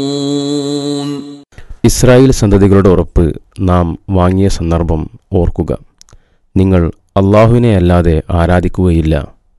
Israel സന്തതികളുടെ ഉറപ്പ് നാം വാങ്ങിയ സന്ദർഭം ഓർക്കുക നിങ്ങൾ അള്ളാഹുവിനെ അല്ലാതെ ആരാധിക്കുകയില്ല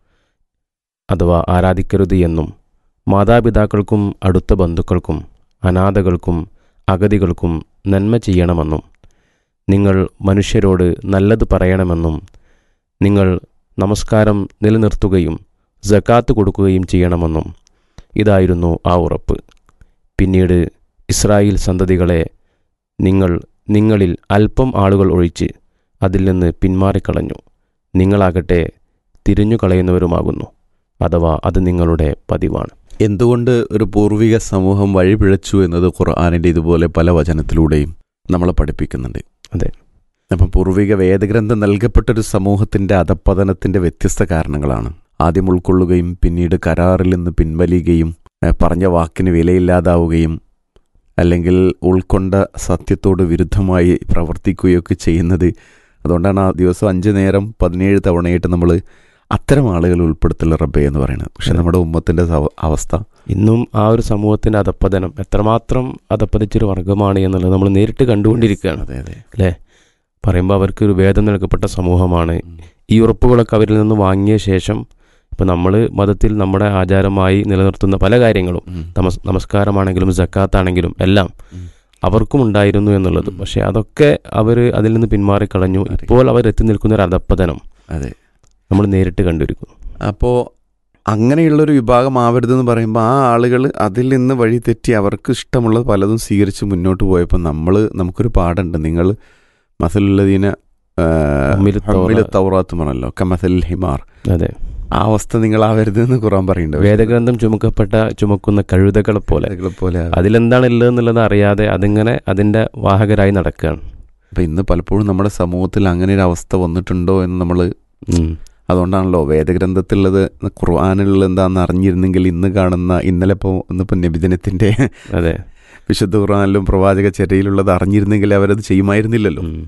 അഥവാ ആരാധിക്കരുത് എന്നും മാതാപിതാക്കൾക്കും അടുത്ത ബന്ധുക്കൾക്കും അനാഥകൾക്കും അഗതികൾക്കും നന്മ ചെയ്യണമെന്നും നിങ്ങൾ മനുഷ്യരോട് നല്ലത് പറയണമെന്നും നിങ്ങൾ നമസ്കാരം നിലനിർത്തുകയും ജക്കാത്ത് കൊടുക്കുകയും ചെയ്യണമെന്നും ഇതായിരുന്നു ആ ഉറപ്പ് പിന്നീട് ഇസ്രായേൽ സന്തതികളെ നിങ്ങൾ നിങ്ങളിൽ അല്പം ആളുകൾ ഒഴിച്ച് അതിൽ നിന്ന് പിന്മാറിക്കളഞ്ഞു നിങ്ങളാകട്ടെ തിരിഞ്ഞു കളയുന്നവരുമാകുന്നു അഥവാ അത് നിങ്ങളുടെ പതിവാണ് എന്തുകൊണ്ട് ഒരു പൂർവിക സമൂഹം വഴിപിഴച്ചു എന്നത് ഖുർആാനിൻ്റെ ഇതുപോലെ പല വചനത്തിലൂടെയും നമ്മളെ പഠിപ്പിക്കുന്നുണ്ട് അതെ. അപ്പം പൂർവിക വേദഗ്രന്ഥം നൽകപ്പെട്ടൊരു സമൂഹത്തിൻ്റെ അധപ്പതനത്തിൻ്റെ വ്യത്യസ്ത കാരണങ്ങളാണ് ആദ്യം ഉൾക്കൊള്ളുകയും പിന്നീട് കരാറിൽ നിന്ന് പിൻവലിയുകയും ഏഹ്, പറഞ്ഞ വാക്കിന് വിലയില്ലാതാവുകയും അല്ലെങ്കിൽ ഉൾക്കൊണ്ട സത്യത്തോട് വിരുദ്ധമായി പ്രവർത്തിക്കുകയൊക്കെ ചെയ്യുന്നത് അതുകൊണ്ടാണ് ആ ദിവസം അഞ്ച് നേരം പതിനേഴ് തവണയായിട്ട് നമ്മൾ അത്തരം ആളുകൾ ഉൾപ്പെടുത്തുള്ള റബ്ബെ എന്ന് പറയുന്നത് പക്ഷെ അതെ. നമ്മുടെ ഉമ്മത്തിൻ്റെ സവ- അവസ്ഥ ഇന്നും ആ ഒരു സമൂഹത്തിൻ്റെ അധപ്പതനം എത്രമാത്രം അധപ്പതിച്ചൊരു വർഗമാണ് എന്നുള്ളത് നമ്മൾ നേരിട്ട് കണ്ടുകൊണ്ടിരിക്കുകയാണ് അതെ അതെ പറയുമ്പോൾ അവർക്ക് ഒരു വേദം നൽകപ്പെട്ട സമൂഹമാണ് ഈ ഉറപ്പുകളൊക്കെ അവരിൽ നിന്ന് വാങ്ങിയ ശേഷം ഇപ്പം നമ്മൾ മതത്തിൽ നമ്മുടെ ആചാരമായി നിലനിർത്തുന്ന പല കാര്യങ്ങളും ഉം. നമസ് നമസ്കാരമാണെങ്കിലും ജക്കാത്താണെങ്കിലും എല്ലാം ഉം. അവർക്കും ഉണ്ടായിരുന്നു എന്നുള്ളത് ഉം. പക്ഷെ അതൊക്കെ അവർ അതിൽ നിന്ന് പിന്മാറിക്കളഞ്ഞു മാറി. ഇപ്പോൾ അവർ എത്തി നിൽക്കുന്ന ഒരു അധപ്പതനം അതെ നമ്മൾ നേരിട്ട് കണ്ടിരിക്കുന്നു അപ്പോൾ അങ്ങനെയുള്ളൊരു വിഭാഗം ആവരുതെന്ന് പറയുമ്പോൾ ആ ആളുകൾ അതിൽ നിന്ന് വഴി തെറ്റി അവർക്ക് ഇഷ്ടമുള്ളത് പലതും സ്വീകരിച്ച് മുന്നോട്ട് പോയപ്പോൾ നമ്മൾ നമുക്കൊരു പാടുണ്ട് നിങ്ങൾ മസലുള്ളതിനെ ഹമ്മില് തൗറാ- തൗറാത്ത് പറഞ്ഞല്ലോ കമസൽ ഹിമാർ അതെ ആ അവസ്ഥ നിങ്ങൾ ആവരുതെന്ന് ഖുറാൻ പറയുന്നുണ്ട് വേദഗ്രന്ഥം ചുമക്കപ്പെട്ട ചുമക്കുന്ന കഴുതകളെ പോലെ ആളുകളെ പോലെ ആവരുത്. അതിലെന്താണ് ഉള്ളത് എന്നുള്ളത് അറിയാതെ അതിങ്ങനെ അതിന്റെ വാഹകരായി നടക്കുകയാണ് അപ്പൊ ഇന്ന് പലപ്പോഴും നമ്മുടെ സമൂഹത്തിൽ അങ്ങനെ ഒരു അവസ്ഥ വന്നിട്ടുണ്ടോ എന്ന് നമ്മൾ ഉം. അതുകൊണ്ടാണല്ലോ വേദഗ്രന്ഥത്തിലുള്ളത് ഖുർആാനിലുള്ളത് എന്താണെന്ന് അറിഞ്ഞിരുന്നെങ്കിൽ ഇന്ന് കാണുന്ന ഇന്നലെ ഇപ്പോൾ ഇന്നിപ്പോൾ നബിദിനത്തിന്റെ അതെ വിശുദ്ധ ഖുർആാനിലും പ്രവാചക ചര്യയിലുള്ളത് അറിഞ്ഞിരുന്നെങ്കിൽ അവരത് ചെയ്യുമായിരുന്നില്ലല്ലോ ഉം.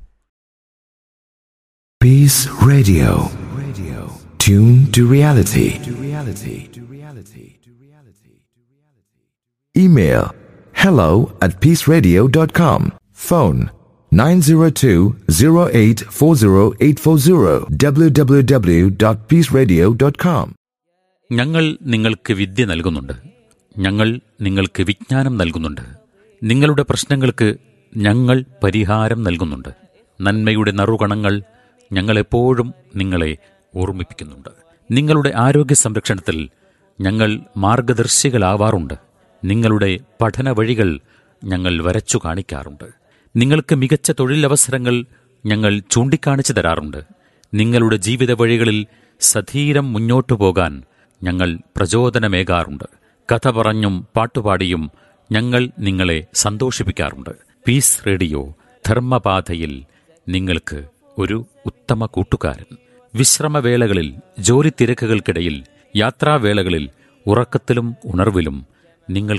Peace Radio. Radio. Tune to reality. To reality. To reality. To reality. Email hello at peaceradio.com. Phone 902-0840840 www.peaceradio.com. ഞങ്ങൾ നിങ്ങൾക്ക് വിദ്യ നൽകുന്നുണ്ട് ഞങ്ങൾ നിങ്ങൾക്ക് വിജ്ഞാനം നൽകുന്നുണ്ട് നിങ്ങളുടെ പ്രശ്നങ്ങൾക്ക് ഞങ്ങൾ പരിഹാരം നൽകുന്നുണ്ട് നന്മയുടെ നറുകണങ്ങൾ ഞങ്ങളെപ്പോഴും നിങ്ങളെ ഓർമ്മിപ്പിക്കുന്നുണ്ട് നിങ്ങളുടെ ആരോഗ്യ സംരക്ഷണത്തിൽ ഞങ്ങൾ മാർഗദർശികളാവാറുണ്ട് നിങ്ങളുടെ പഠന വഴികൾ ഞങ്ങൾ വരച്ചു കാണിക്കാറുണ്ട് നിങ്ങൾക്ക് മികച്ച തൊഴിലവസരങ്ങൾ ഞങ്ങൾ ചൂണ്ടിക്കാണിച്ചു തരാറുണ്ട് നിങ്ങളുടെ ജീവിത വഴികളിൽ സധീരം മുന്നോട്ടു പോകാൻ ഞങ്ങൾ പ്രചോദനമേകാറുണ്ട് കഥ പറഞ്ഞും പാട്ടുപാടിയും ഞങ്ങൾ നിങ്ങളെ സന്തോഷിപ്പിക്കാറുണ്ട് പീസ് റേഡിയോ ധർമ്മപാതയിൽ നിങ്ങൾക്ക് ഒരു ഉത്തമ കൂട്ടുകാരൻ വിശ്രമവേളകളിൽ ജോലി തിരക്കുകൾക്കിടയിൽ യാത്രാവേളകളിൽ ഉറക്കത്തിലും ഉണർവിലും നിങ്ങൾ